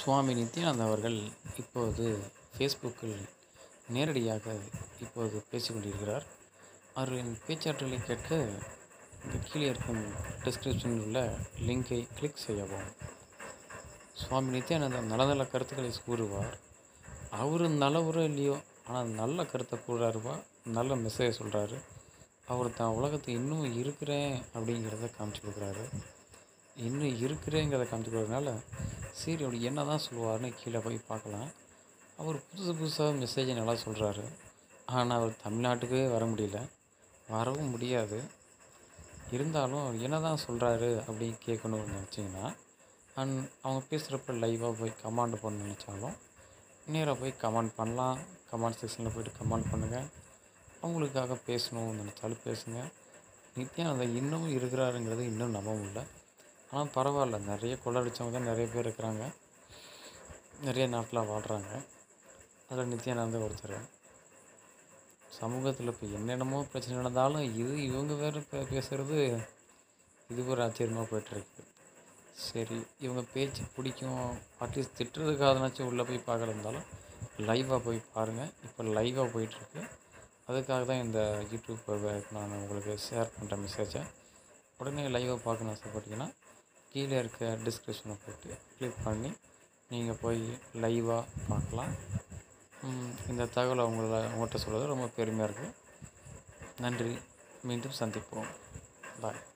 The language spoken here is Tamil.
சுவாமி நித்யானந்தா அவர்கள் இப்போது ஃபேஸ்புக்கில் நேரடியாக இப்போது பேசிக் கொண்டிருக்கிறார் அவர்களின் பேச்சாற்றலை கேட்க இங்கு கீழே இருக்கும் டிஸ்கிரிப்ஷனில் உள்ள லிங்கை கிளிக் செய்யவும் சுவாமி நித்யானந்தா நல்ல நல்ல கருத்துக்களை கூறுவார் அவர் நல்லவரோ இல்லையோ ஆனால் நல்ல கருத்தை கூறுறாருப்பா நல்ல மெசேஜ் சொல்கிறாரு அவர் தான் உலகத்துக்கு இன்னும் இருக்கிறேன் அப்படிங்கிறத காமிச்சு கொடுக்குறாரு இன்னும் இருக்கிறேங்கிறத காமிச்சு கொடுக்கறதுனால சரி அப்படி என்ன தான் சொல்லுவார்னு கீழே போய் பார்க்கலாம் அவர் புதுசு புதுசாக மெசேஜை நல்லா சொல்கிறாரு ஆனால் அவர் தமிழ்நாட்டுக்கே வர முடியல வரவும் முடியாது இருந்தாலும் அவர் என்ன தான் சொல்கிறாரு அப்படின்னு கேட்கணும்னு நினச்சிங்கன்னா அண்ட் அவங்க பேசுகிறப்ப லைவாக போய் கமாண்ட் பண்ண நினச்சாலும் நேராக போய் கமெண்ட் பண்ணலாம் கமெண்ட் செக்ஷனில் போய்ட்டு கமெண்ட் பண்ணுங்கள் அவங்களுக்காக பேசணும்னு நினச்சாலும் பேசுங்க நித்யானந்தா இன்னமும் இருக்கிறாருங்கிறது இன்னும் நம்ப முடியல ஆனால் பரவாயில்ல நிறைய கொள்ளடிச்சவங்க தான் நிறைய பேர் இருக்கிறாங்க நிறைய நாட்டில் வாழ்கிறாங்க அதில் நித்யானந்தா ஒருத்தர் சமூகத்தில் இப்போ என்னென்னமோ பிரச்சனை நடந்தாலும் இது இவங்க வேறு இப்போ பேசுகிறது இது ஒரு ஆச்சரியமாக போயிட்டுருக்கு சரி இவங்க பேச்சு பிடிக்கும் அட்லீஸ்ட் திட்டுறதுக்காகனாச்சும் உள்ளே போய் பார்க்கறது இருந்தாலும் லைவாக போய் பாருங்கள் இப்போ லைவாக போயிட்டுருக்கு அதுக்காக தான் இந்த யூடியூப் நான் உங்களுக்கு ஷேர் பண்ணுற மெசேஜை உடனே லைவாக பார்க்கணும் ஆசைப்பட்டீங்கன்னா கீழே இருக்க டிஸ்கிரிப்ஷனை போய்ட்டு கிளிக் பண்ணி நீங்கள் போய் லைவாக பார்க்கலாம் ம், இந்த தகவலை உங்களை உங்கள்கிட்ட சொல்கிறது ரொம்ப பெருமையாக இருக்குது நன்றி மீண்டும் சந்திப்போம் பாய்